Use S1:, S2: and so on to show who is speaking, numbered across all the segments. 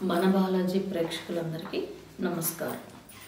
S1: మన బాలాజీ ప్రేక్షకులందరికీ నమస్కారం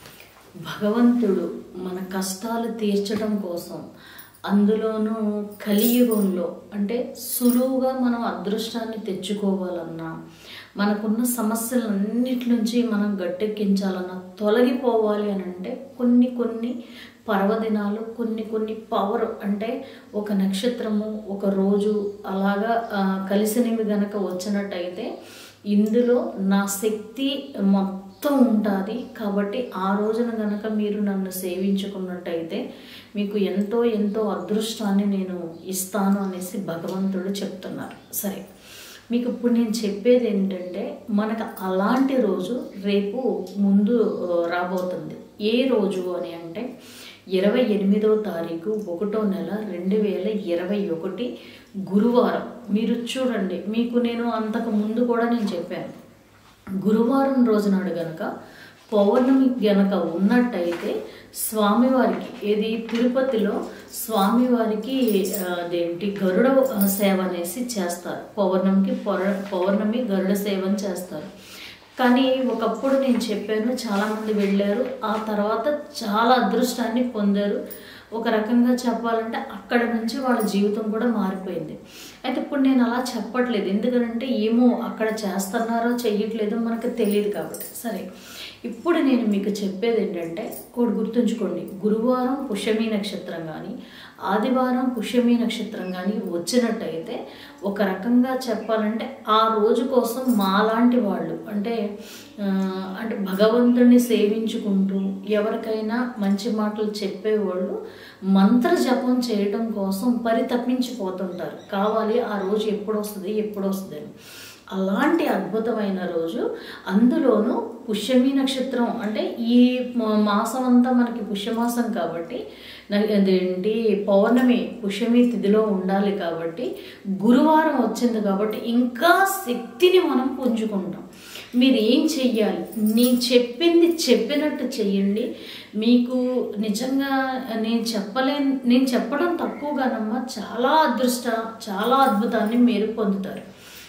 S1: భగవంతుడు మన కష్టాలు తీర్చడం కోసం అందులోనూ కలియుగంలో అంటే సులువుగా మనం అదృష్టాన్ని తెచ్చుకోవాలన్నా మనకున్న సమస్యలన్నిటి నుంచి మనం గట్టెక్కించాలన్నా తొలగిపోవాలి అని అంటే కొన్ని కొన్ని పర్వదినాలు కొన్ని కొన్ని పవర్ అంటే ఒక నక్షత్రము ఒక రోజు అలాగా ఆ, కలిసినవి గనక వచ్చినట్టయితే ఇందులో నా శక్తి మొత్తం ఉంటుంది కాబట్టి ఆ రోజున గనక మీరు నన్ను సేవించుకున్నట్టయితే మీకు ఎంతో ఎంతో అదృష్టాన్ని నేను ఇస్తాను అనేసి భగవంతుడు చెప్తున్నారు సరే మీకు ఇప్పుడు నేను చెప్పేది ఏంటంటే మనకు అలాంటి రోజు రేపు ముందు ఆ, రాబోతుంది ఏ రోజు అని అంటే ఇరవై ఎనిమిదో తారీఖు ఒకటో నెల రెండు వేల ఇరవై ఒకటి గురువారం మీరు చూడండి మీకు నేను అంతకు ముందు కూడా నేను చెప్పాను గురువారం రోజునాడు గనక పౌర్ణమి గనక ఉన్నట్టయితే స్వామివారికి ఏది తిరుపతిలో స్వామివారికి ఆ, అదేంటి గరుడ ఆ, సేవ అనేసి చేస్తారు పౌర్ణమికి పౌర పౌర్ణమి గరుడ సేవని చేస్తారు కానీ ఒకప్పుడు నేను చెప్పాను చాలామంది వెళ్ళారు ఆ తర్వాత చాలా అదృష్టాన్ని పొందారు ఒక రకంగా చెప్పాలంటే అక్కడ నుంచి వాళ్ళ జీవితం కూడా మారిపోయింది అయితే ఇప్పుడు నేను అలా చెప్పట్లేదు ఎందుకంటే ఏమో అక్కడ చేస్తున్నారో చెయ్యట్లేదో మనకు తెలియదు కాబట్టి సరే ఇప్పుడు నేను మీకు చెప్పేది ఏంటంటే ఒకటి గుర్తుంచుకోండి గురువారం పుష్యమి నక్షత్రం కానీ ఆదివారం పుష్యమి నక్షత్రం కానీ వచ్చినట్టయితే ఒక రకంగా చెప్పాలంటే ఆ రోజు కోసం మాలాంటి వాళ్ళు అంటే ఆ, అంటే భగవంతుడిని సేవించుకుంటూ ఎవరికైనా మంచి మాటలు చెప్పేవాళ్ళు మంత్ర జపం చేయటం కోసం పరితపించిపోతుంటారు కావాలి ఆ రోజు ఎప్పుడు వస్తుంది ఎప్పుడు వస్తుంది అని అలాంటి అద్భుతమైన రోజు అందులోనూ పుష్యమి నక్షత్రం అంటే ఈ మ- మాసం అంతా మనకి పుష్యమాసం కాబట్టి న- అదేంటి పౌర్ణమి పుష్యమి తిథిలో ఉండాలి కాబట్టి గురువారం వచ్చింది కాబట్టి ఇంకా శక్తిని మనం పుంజుకుంటాం మీరు ఏం చెయ్యాలి నేను చెప్పింది చెప్పినట్టు చెయ్యండి మీకు నిజంగా నేను చెప్పలేను నేను చెప్పడం తక్కువగానమ్మా చాలా అదృష్ట చాలా అద్భుతాన్ని మీరు పొందుతారు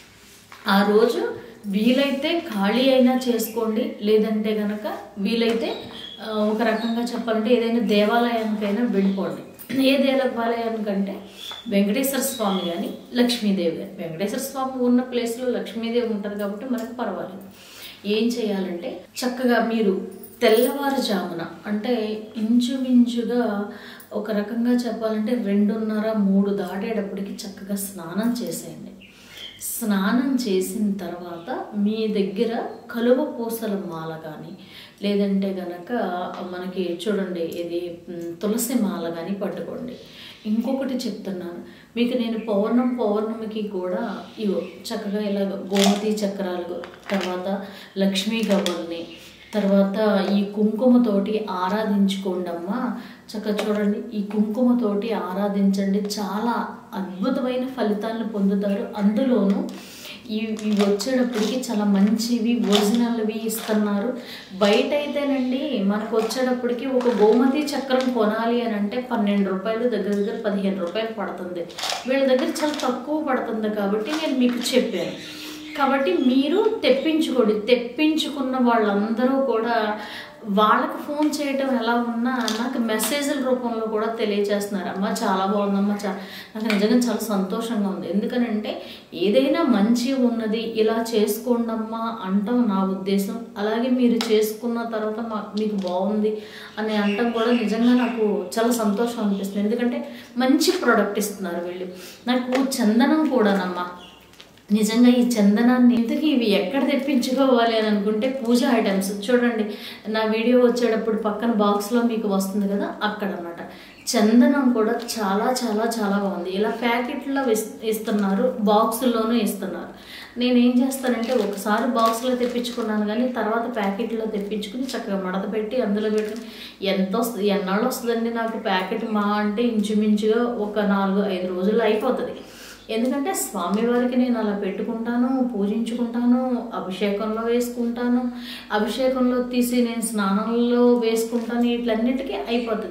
S1: ఆ రోజు వీలైతే ఖాళీ అయినా చేసుకోండి లేదంటే గనక వీలైతే ఆ, ఒక రకంగా చెప్పాలంటే ఏదైనా దేవాలయానికైనా వెళ్ళిపోండి ఏ దేవాలయానికంటే వెంకటేశ్వర స్వామి కానీ లక్ష్మీదేవి కానీ వెంకటేశ్వర స్వామి ఉన్న ప్లేస్లో లక్ష్మీదేవి ఉంటుంది కాబట్టి మనకు పర్వాలేదు ఏం చేయాలంటే చక్కగా మీరు తెల్లవారుజామున అంటే ఇంచుమించుగా ఒక రకంగా చెప్పాలంటే రెండున్నర మూడు దాటేటప్పటికి చక్కగా స్నానం చేసేయండి స్నానం చేసిన తర్వాత మీ దగ్గర కలువ పూసల మాల కానీ లేదంటే గనక మనకి చూడండి ఇది మ్, తులసి మాల కానీ పట్టుకోండి ఇంకొకటి చెప్తున్నాను మీకు నేను పౌర్ణం పౌర్ణమికి కూడా ఇవో చక్కగా ఇలా గోమతి చక్రాలు తర్వాత లక్ష్మీ గవ్వల్ని తర్వాత ఈ కుంకుమతోటి ఆరాధించుకోండి అమ్మా చక్కగా చూడండి ఈ కుంకుమతోటి ఆరాధించండి చాలా అద్భుతమైన ఫలితాలను పొందుతారు అందులోనూ ఈ ఇవి వచ్చేటప్పటికి చాలా మంచివి ఒరిజినల్వి ఇస్తున్నారు బయట అయితేనండి మనకు వచ్చేటప్పటికి ఒక గోమతి చక్రం కొనాలి అని అంటే పన్నెండు రూపాయలు దగ్గర దగ్గర పదిహేను రూపాయలు పడుతుంది వీళ్ళ దగ్గర చాలా తక్కువ పడుతుంది కాబట్టి నేను మీకు చెప్పాను కాబట్టి మీరు తెప్పించుకోండి తెప్పించుకున్న వాళ్ళందరూ కూడా వాళ్ళకి ఫోన్ చేయటం ఎలా ఉన్నా నాకు మెసేజ్ల రూపంలో కూడా తెలియజేస్తున్నారు అమ్మ చాలా బాగుందమ్మా చా నాకు నిజంగా చాలా సంతోషంగా ఉంది ఎందుకనంటే ఏదైనా మంచి ఉన్నది ఇలా చేసుకోండి అమ్మా అంటాం నా ఉద్దేశం అలాగే మీరు చేసుకున్న తర్వాత మా మీకు బాగుంది అని అంటాం కూడా నిజంగా నాకు చాలా సంతోషం అనిపిస్తుంది ఎందుకంటే మంచి ప్రోడక్ట్ ఇస్తున్నారు వీళ్ళు నాకు చందనం కూడానమ్మా నిజంగా ఈ చందనాన్ని ఇంతకీ ఇవి ఎక్కడ తెప్పించుకోవాలి అని అనుకుంటే పూజ ఐటమ్స్ చూడండి నా వీడియో వచ్చేటప్పుడు పక్కన బాక్స్లో మీకు వస్తుంది కదా అక్కడ అన్నమాట చందనం కూడా చాలా చాలా చాలా బాగుంది ఇలా ప్యాకెట్లో ఇస్- ఇస్తున్నారు బాక్సుల్లోనూ ఇస్తున్నారు నేను ఏం చేస్తానంటే ఒకసారి బాక్స్లో తెప్పించుకున్నాను కానీ తర్వాత ప్యాకెట్లో తెప్పించుకుని చక్కగా మడత పెట్టి అందులో పెట్టుకుని ఎంత వస్తుంది ఎన్నాళ్ళు వస్తుందండి నాకు ప్యాకెట్ మా అంటే ఇంచుమించుగా ఒక నాలుగు ఐదు రోజుల్లో అయిపోతుంది ఎందుకంటే స్వామివారికి నేను అలా పెట్టుకుంటాను పూజించుకుంటాను అభిషేకంలో వేసుకుంటాను అభిషేకంలో తీసి నేను స్నానంలో వేసుకుంటాను వీటిలన్నిటికీ అయిపోతుంది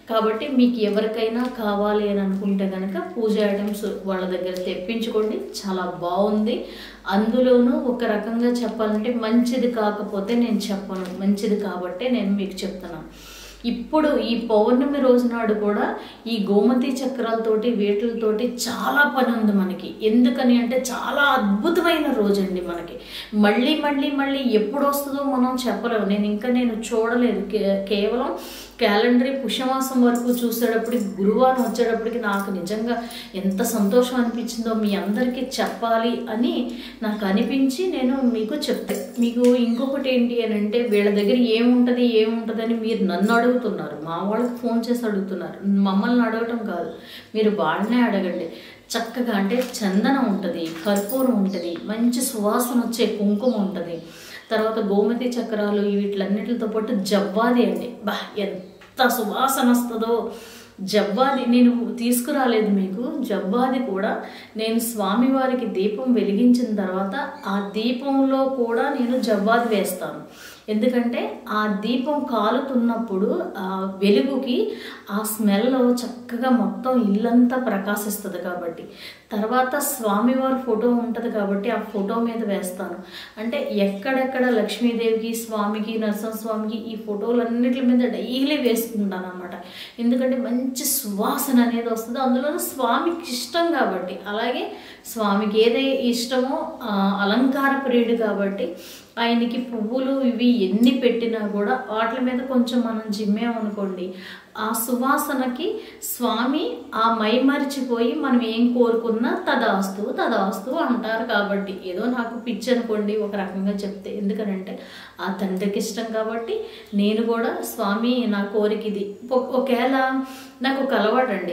S1: కాబట్టి మీకు ఎవరికైనా కావాలి అని అనుకుంటే కనుక పూజ ఐటమ్స్ వాళ్ళ దగ్గర తెప్పించుకోండి చాలా బాగుంది అందులోనూ ఒక రకంగా చెప్పాలంటే మంచిది కాకపోతే నేను చెప్పను మంచిది కాబట్టే నేను మీకు చెప్తున్నాను ఇప్పుడు ఈ పౌర్ణమి రోజు నాడు కూడా ఈ గోమతి చక్రాలతోటి వీటితోటి చాలా పని ఉంది మనకి ఎందుకని అంటే చాలా అద్భుతమైన రోజు అండి మనకి మళ్ళీ మళ్ళీ మళ్ళీ ఎప్పుడు వస్తుందో మనం చెప్పలేము నేను ఇంకా నేను చూడలేదు కే- కేవలం క్యాలెండరీ పుష్యమాసం వరకు చూసేటప్పటికి గురువారం వచ్చేటప్పటికి నాకు నిజంగా ఎంత సంతోషం అనిపించిందో మీ అందరికీ చెప్పాలి అని నాకు అనిపించి నేను మీకు చెప్తాను మీకు ఇంకొకటి ఏంటి అని అంటే వీళ్ళ దగ్గర ఏముంటుంది ఏముంటుంది అని మీరు నన్ను అడుగుతున్నారు మా వాళ్ళకి ఫోన్ చేసి అడుగుతున్నారు మమ్మల్ని అడగటం కాదు మీరు వాళ్ళనే అడగండి చక్కగా అంటే చందనం ఉంటుంది కర్పూరం ఉంటుంది మంచి సువాసన వచ్చే కుంకుమ ఉంటుంది తర్వాత గోమతి చక్రాలు వీటిలన్నిటితో పాటు జవ్వాది అండి బా ఎంత సువాసన వస్తుందో జవ్వాది నేను తీసుకురాలేదు మీకు జవ్వాది కూడా నేను స్వామివారికి దీపం వెలిగించిన తర్వాత ఆ దీపంలో కూడా నేను జవ్వాది వేస్తాను ఎందుకంటే ఆ దీపం కాలుతున్నప్పుడు ఆ వెలుగుకి ఆ స్మెల్ చక్కగా మొత్తం ఇల్లంతా ప్రకాశిస్తుంది కాబట్టి తర్వాత స్వామివారి ఫోటో ఉంటుంది కాబట్టి ఆ ఫోటో మీద వేస్తాను అంటే ఎక్కడెక్కడ లక్ష్మీదేవికి స్వామికి నరసింహస్వామికి ఈ ఫోటోలన్నిటి మీద డైలీ వేసుకుంటాను అనమాట ఎందుకంటే మంచి సువాసన అనేది వస్తుంది అందులో స్వామికి ఇష్టం కాబట్టి అలాగే స్వామికి ఏదై ఇష్టమో ఆ, అలంకార ప్రియుడు కాబట్టి ఆయనకి పువ్వులు ఇవి ఎన్ని పెట్టినా కూడా వాటి మీద కొంచెం మనం జిమ్మేమనుకోండి ఆ సువాసనకి స్వామి ఆ మై మరిచిపోయి మనం ఏం కోరుకున్నా తదాస్తు తదాస్తు అంటారు కాబట్టి ఏదో నాకు పిచ్చి అనుకోండి ఒక రకంగా చెప్తే ఎందుకనంటే ఆ తండ్రికి ఇష్టం కాబట్టి నేను కూడా స్వామి నా కోరిక ఇది ఒ- ఒకవేళ నాకు ఒక అలవాటు అండి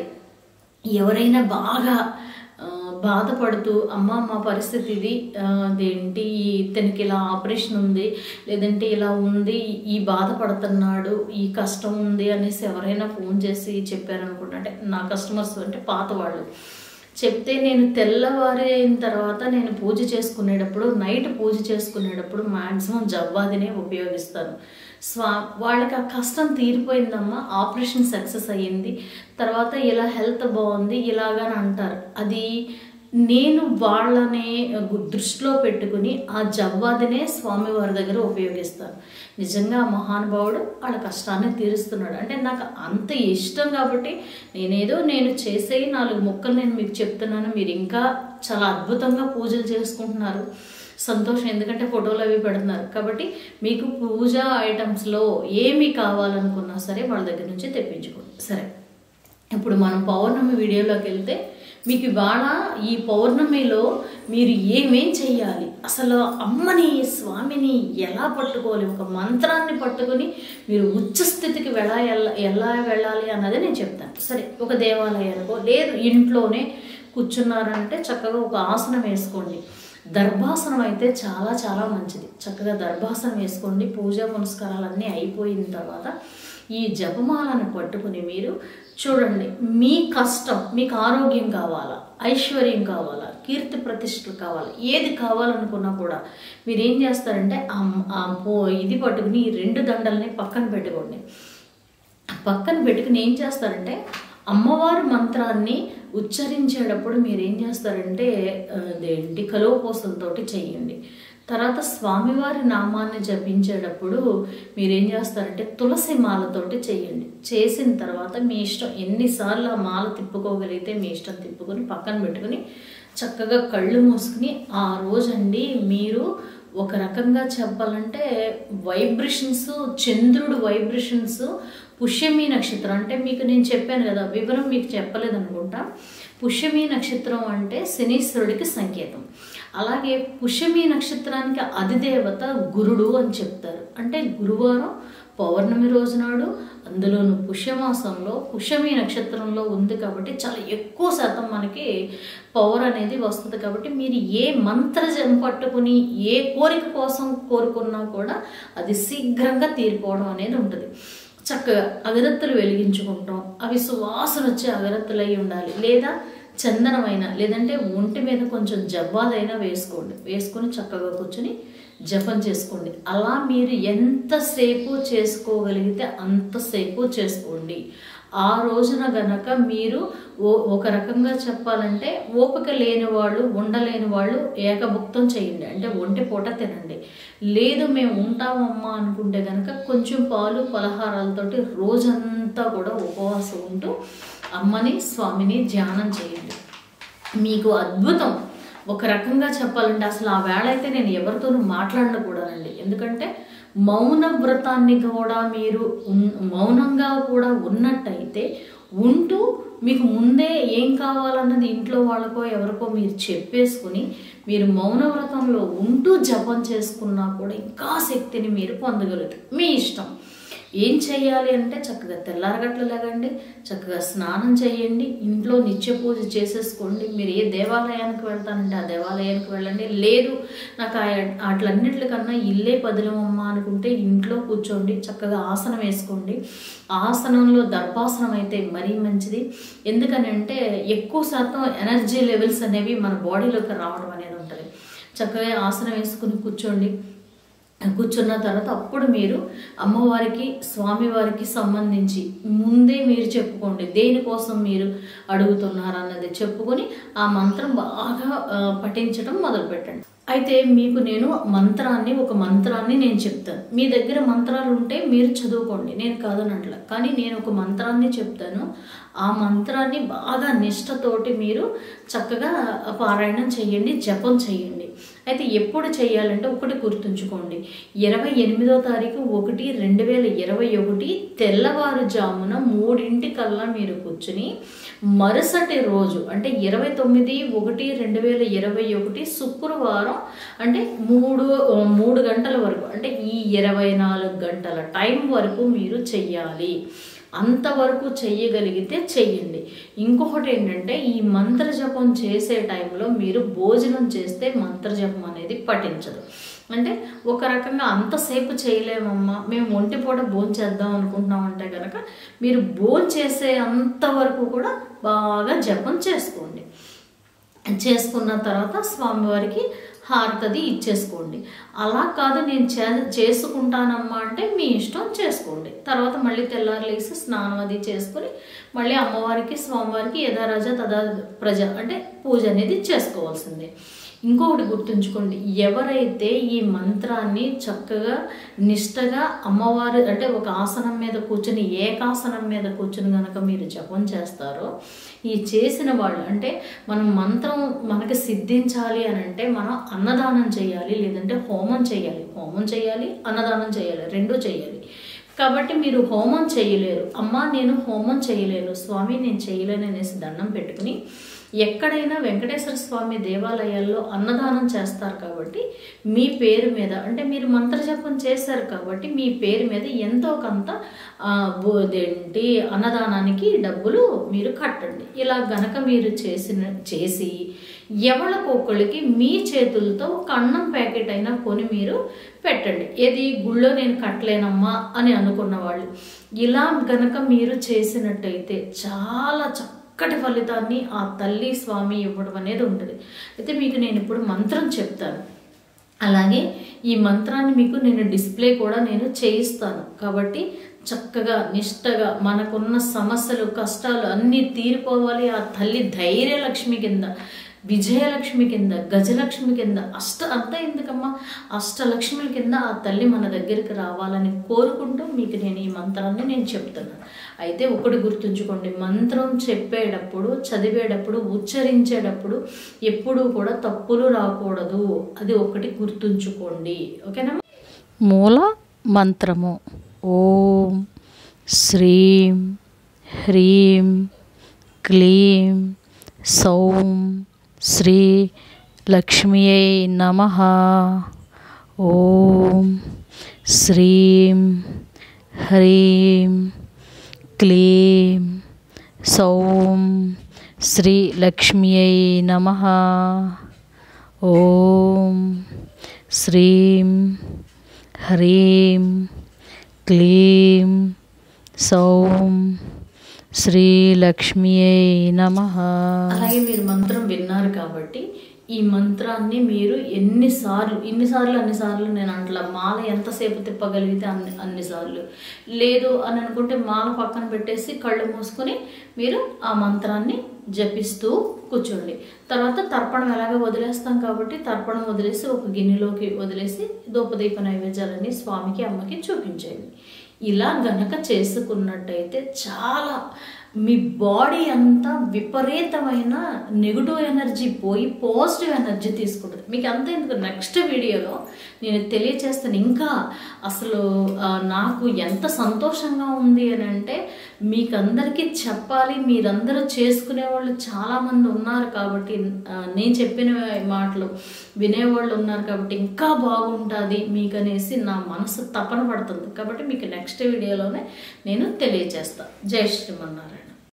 S1: ఎవరైనా బాగా ఆ, బాధపడుతూ అమ్మ మా పరిస్థితి ఇది ఆ, అదేంటి ఇతనికి ఇలా ఆపరేషన్ ఉంది లేదంటే ఇలా ఉంది ఈ బాధపడుతున్నాడు ఈ కష్టం ఉంది అనేసి ఎవరైనా ఫోన్ చేసి చెప్పారనుకుంటా అంటే నా కస్టమర్స్ అంటే పాత వాళ్ళు చెప్తే నేను తెల్లవారైన తర్వాత నేను పూజ చేసుకునేటప్పుడు నైట్ పూజ చేసుకునేటప్పుడు మ్యాక్సిమం జవ్వాదినే ఉపయోగిస్తాను స్వా వాళ్ళకి ఆ కష్టం తీరిపోయిందమ్మా ఆపరేషన్ సక్సెస్ అయ్యింది తర్వాత ఇలా హెల్త్ బాగుంది ఇలాగని అంటారు అది నేను వాళ్ళని దృష్టిలో పెట్టుకుని ఆ జవ్వాదినే స్వామివారి దగ్గర ఉపయోగిస్తాను నిజంగా ఆ మహానుభావుడు వాళ్ళ కష్టాన్ని తీరుస్తున్నాడు అంటే నాకు అంత ఇష్టం కాబట్టి నేనేదో నేను చేసే నాలుగు మొక్కలు నేను మీకు చెప్తున్నాను మీరు ఇంకా చాలా అద్భుతంగా పూజలు చేసుకుంటున్నారు సంతోషం ఎందుకంటే ఫోటోలు అవి పెడుతున్నారు కాబట్టి మీకు పూజ ఐటమ్స్లో ఏమి కావాలనుకున్నా సరే వాళ్ళ దగ్గర నుంచి తెప్పించుకోండి సరే ఇప్పుడు మనం పౌర్ణమి వీడియోలోకి వెళ్తే మీకు ఇవాళ ఈ పౌర్ణమిలో మీరు ఏమేం చెయ్యాలి అసలు అమ్మని స్వామిని ఎలా పట్టుకోవాలి ఒక మంత్రాన్ని పట్టుకొని మీరు ఉచ్చ స్థితికి వెళ్ళా ఎలా ఎలా వెళ్ళాలి అన్నది నేను చెప్తాను సరే ఒక దేవాలయానికో లేదు ఇంట్లోనే కూర్చున్నారంటే చక్కగా ఒక ఆసనం వేసుకోండి దర్భాసనం అయితే చాలా చాలా మంచిది చక్కగా దర్భాసనం వేసుకోండి పూజా పునస్కారాలన్నీ అయిపోయిన తర్వాత ఈ జపమాలను పట్టుకుని మీరు చూడండి మీ కష్టం మీకు ఆరోగ్యం కావాలా ఐశ్వర్యం కావాలా కీర్తి ప్రతిష్టలు కావాలా ఏది కావాలనుకున్నా కూడా మీరు ఏం చేస్తారంటే ఆ ఆ పో- ఇది పట్టుకుని ఈ రెండు దండల్ని పక్కన పెట్టుకోండి పక్కన పెట్టుకుని ఏం చేస్తారంటే అమ్మవారి మంత్రాన్ని ఉచ్చరించేటప్పుడు మీరు ఏం చేస్తారంటే ఆ, అదేంటి కలువపూసలతోటి చేయండి తర్వాత స్వామివారి నామాన్ని జపించేటప్పుడు మీరేం చేస్తారంటే తులసి మాలతోటి చేయండి చేసిన తర్వాత మీ ఇష్టం ఎన్నిసార్లు ఆ మాల తిప్పుకోగలిగితే మీ ఇష్టం తిప్పుకొని పక్కన పెట్టుకుని చక్కగా కళ్ళు మూసుకుని ఆ రోజండి మీరు ఒక రకంగా చెప్పాలంటే వైబ్రేషన్స్ చంద్రుడు వైబ్రేషన్స్ పుష్యమి నక్షత్రం అంటే మీకు నేను చెప్పాను కదా వివరం మీకు చెప్పలేదు అనుకుంటా పుష్యమి నక్షత్రం అంటే శనీశ్వరుడికి సంకేతం అలాగే పుష్యమి నక్షత్రానికి అధిదేవత గురుడు అని చెప్తారు అంటే గురువారం పౌర్ణమి రోజు నాడు అందులోను పుష్యమాసంలో పుష్యమి నక్షత్రంలో ఉంది కాబట్టి చాలా ఎక్కువ శాతం మనకి పవర్ అనేది వస్తుంది కాబట్టి మీరు ఏ మంత్రజం పట్టుకుని ఏ కోరిక కోసం కోరుకున్నా కూడా అది శీఘ్రంగా తీరిపోవడం అనేది ఉంటుంది చక్కగా అగరత్తులు వెలిగించుకుంటాం అవి సువాసన వచ్చే అగరత్తులు అయి ఉండాలి లేదా చందనమైన లేదంటే ఒంటి మీద కొంచెం జవ్వాదైనా వేసుకోండి వేసుకొని చక్కగా కూర్చొని జపం చేసుకోండి అలా మీరు ఎంతసేపు చేసుకోగలిగితే అంతసేపు చేసుకోండి ఆ రోజున గనక మీరు ఓ- ఒక రకంగా చెప్పాలంటే ఓపిక లేని వాళ్ళు ఉండలేని వాళ్ళు ఏకభుక్తం చేయండి అంటే ఒంటి పూట తినండి లేదు మేము ఉంటామమ్మా అనుకుంటే గనక కొంచెం పాలు పలహారాలతోటి రోజంతా కూడా ఉపవాసం ఉంటూ అమ్మని స్వామిని ధ్యానం చేయండి మీకు అద్భుతం ఒక రకంగా చెప్పాలంటే అసలు ఆ వేళ అయితే నేను ఎవరితోనూ మాట్లాడకూడదండి ఎందుకంటే మౌన వ్రతాన్ని కూడా మీరు ఉన్- మౌనంగా కూడా ఉన్నట్టయితే ఉంటూ మీకు ముందే ఏం కావాలన్నది ఇంట్లో వాళ్ళకో ఎవరికో మీరు చెప్పేసుకుని మీరు మౌన వ్రతంలో ఉంటూ జపం చేసుకున్నా కూడా ఇంకా శక్తిని మీరు పొందగలుగుతారు మీ ఇష్టం ఏం చేయాలి అంటే చక్కగా తెల్లారగట్లు లేగండి చక్కగా స్నానం చేయండి ఇంట్లో నిత్య పూజ చేసేసుకోండి మీరు ఏ దేవాలయానికి వెళ్తానంటే ఆ దేవాలయానికి వెళ్ళండి లేదు నాకు ఆ- వాటిలన్నిటికన్నా ఇల్లే పదిలమమ్మా అనుకుంటే ఇంట్లో కూర్చోండి చక్కగా ఆసనం వేసుకోండి ఆసనంలో దర్భాసనం అయితే మరీ మంచిది ఎందుకని అంటే ఎక్కువ శాతం ఎనర్జీ లెవెల్స్ అనేవి మన బాడీలోకి రావడం అనేది ఉంటుంది చక్కగా ఆసనం వేసుకుని కూర్చోండి కూర్చున్న తర్వాత అప్పుడు మీరు అమ్మవారికి స్వామివారికి సంబంధించి ముందే మీరు చెప్పుకోండి దేనికోసం మీరు అడుగుతున్నారు అన్నది చెప్పుకొని ఆ మంత్రం బాగా ఆ, పఠించడం మొదలు పెట్టండి అయితే మీకు నేను మంత్రాన్ని ఒక మంత్రాన్ని నేను చెప్తాను మీ దగ్గర మంత్రాలు ఉంటే మీరు చదువుకోండి నేను కాదనట్ల కానీ నేను ఒక మంత్రాన్ని చెప్తాను ఆ మంత్రాన్ని బాగా నిష్టతోటి మీరు చక్కగా పారాయణం చేయండి జపం చేయండి అయితే ఎప్పుడు చేయాలంటే ఒకటి గుర్తుంచుకోండి ఇరవై ఎనిమిదో తారీఖు ఒకటి రెండు వేల ఇరవై ఒకటి తెల్లవారుజామున మూడింటికల్లా మీరు కూర్చుని మరుసటి రోజు అంటే ఇరవై తొమ్మిది ఒకటి రెండు వేల ఇరవై ఒకటి శుక్రవారం అంటే మూడు మూడు గంటల వరకు అంటే ఈ ఇరవై నాలుగు గంటల టైం వరకు మీరు చెయ్యాలి అంతవరకు చెయ్యగలిగితే చెయ్యండి ఇంకొకటి ఏంటంటే ఈ మంత్ర జపం చేసే టైంలో మీరు భోజనం చేస్తే మంత్ర జపం అనేది పఠించదు అంటే ఒక రకంగా అంతసేపు చేయలేమమ్మా మేము ఒంటి పూట భోజనం చేద్దాం అనుకుంటున్నాం అంటే కనుక మీరు భోజనం చేసే అంతవరకు కూడా బాగా జపం చేసుకోండి చేసుకున్న తర్వాత స్వామివారికి హారతది ఇచ్చేసుకోండి అలా కాదు నేను చే చేసుకుంటానమ్మా అంటే మీ ఇష్టం చేసుకోండి తర్వాత మళ్ళీ తెల్లారు లేసి స్నానం అది చేసుకొని మళ్ళీ అమ్మవారికి స్వామివారికి యథారాజ తదా ప్రజ అంటే పూజ అనేది చేసుకోవాల్సిందే ఇంకొకటి గుర్తుంచుకోండి ఎవరైతే ఈ మంత్రాన్ని చక్కగా నిష్టగా అమ్మవారు అంటే ఒక ఆసనం మీద కూర్చుని ఏకాసనం మీద కూర్చుని కనుక మీరు జపం చేస్తారో ఈ చేసిన వాళ్ళు అంటే మనం మంత్రం మనకి సిద్ధించాలి అని అంటే మనం అన్నదానం చేయాలి లేదంటే హోమం చేయాలి హోమం చేయాలి అన్నదానం చేయాలి రెండూ చేయాలి కాబట్టి మీరు హోమం చేయలేరు అమ్మా నేను హోమం చేయలేను స్వామి నేను చేయలేను అనేసి దండం పెట్టుకుని ఎక్కడైనా వెంకటేశ్వర స్వామి దేవాలయాల్లో అన్నదానం చేస్తారు కాబట్టి మీ పేరు మీద అంటే మీరు మంత్రజపం చేశారు కాబట్టి మీ పేరు మీద ఎంతో కొంత ఆ, బో- అదేంటి అన్నదానానికి డబ్బులు మీరు కట్టండి ఇలా గనక మీరు చేసిన చేసి ఎవరికొకళ్ళకి మీ చేతులతో ఒక అన్నం ప్యాకెట్ అయినా కొని మీరు పెట్టండి ఏది గుళ్ళో నేను కట్టలేనమ్మా అని అనుకున్న వాళ్ళు ఇలా గనక మీరు చేసినట్టయితే చాలా చక్కటి ఫలితాన్ని ఆ తల్లి స్వామి ఇవ్వడం అనేది ఉంటుంది అయితే మీకు నేను ఇప్పుడు మంత్రం చెప్తాను అలాగే ఈ మంత్రాన్ని మీకు నేను డిస్ప్లే కూడా నేను చేయిస్తాను కాబట్టి చక్కగా నిష్టగా మనకున్న సమస్యలు కష్టాలు అన్నీ తీరిపోవాలి ఆ తల్లి ధైర్యలక్ష్మి కింద విజయలక్ష్మి కింద గజలక్ష్మి కింద అష్ట అంత ఎందుకమ్మా అష్టలక్ష్మి కింద ఆ తల్లి మన దగ్గరికి రావాలని కోరుకుంటూ మీకు నేను ఈ మంత్రాన్ని నేను చెప్తున్నాను అయితే ఒకటి గుర్తుంచుకోండి మంత్రం చెప్పేటప్పుడు చదివేటప్పుడు ఉచ్చరించేటప్పుడు ఎప్పుడూ కూడా తప్పులు రాకూడదు అది ఒకటి గుర్తుంచుకోండి ఓకేనా
S2: మూల మంత్రము ఓం శ్రీం హ్రీం క్లీం సౌం శ్రీ లక్ష్మ్యై నమ ఓం శ్రీం హ్రీం క్లీం సౌం శ్రీ లక్ష్మ్యై నమ ఓం శ్రీం హ్రీం క్లీం సౌం శ్రీలక్ష్మ్యై నమ
S1: అలాగే మీరు మంత్రం విన్నారు కాబట్టి ఈ మంత్రాన్ని మీరు ఎన్నిసార్లు ఇన్నిసార్లు అన్నిసార్లు నేను అంటలా మాల ఎంతసేపు తిప్పగలిగితే అన్ని అన్నిసార్లు లేదు అని అనుకుంటే మాల పక్కన పెట్టేసి కళ్ళు మూసుకొని మీరు ఆ మంత్రాన్ని జపిస్తూ కూర్చోండి తర్వాత తర్పణం ఎలాగో వదిలేస్తాం కాబట్టి తర్పణం వదిలేసి ఒక గిన్నెలోకి వదిలేసి ధూపదీప నైవేద్యాలన్నీ స్వామికి అమ్మకి చూపించేయండి ఇలా గనక చేసుకున్నట్టయితే చాలా మీ బాడీ అంతా విపరీతమైన నెగిటివ్ ఎనర్జీ పోయి పాజిటివ్ ఎనర్జీ తీసుకుంటుంది మీకు అంత ఎందుకు నెక్స్ట్ వీడియోలో నేను తెలియచేస్తాను ఇంకా అసలు ఆ, నాకు ఎంత సంతోషంగా ఉంది అని అంటే మీకు అందరికీ చెప్పాలి మీరందరూ చేసుకునే వాళ్ళు చాలామంది ఉన్నారు కాబట్టి ఆ, నేను చెప్పిన మాటలు వినేవాళ్ళు ఉన్నారు కాబట్టి ఇంకా బాగుంటుంది మీకు అనేసి నా మనసు తపన పడుతుంది కాబట్టి మీకు నెక్స్ట్ వీడియోలోనే నేను తెలియచేస్తాను జై శ్రీమన్నారాయణ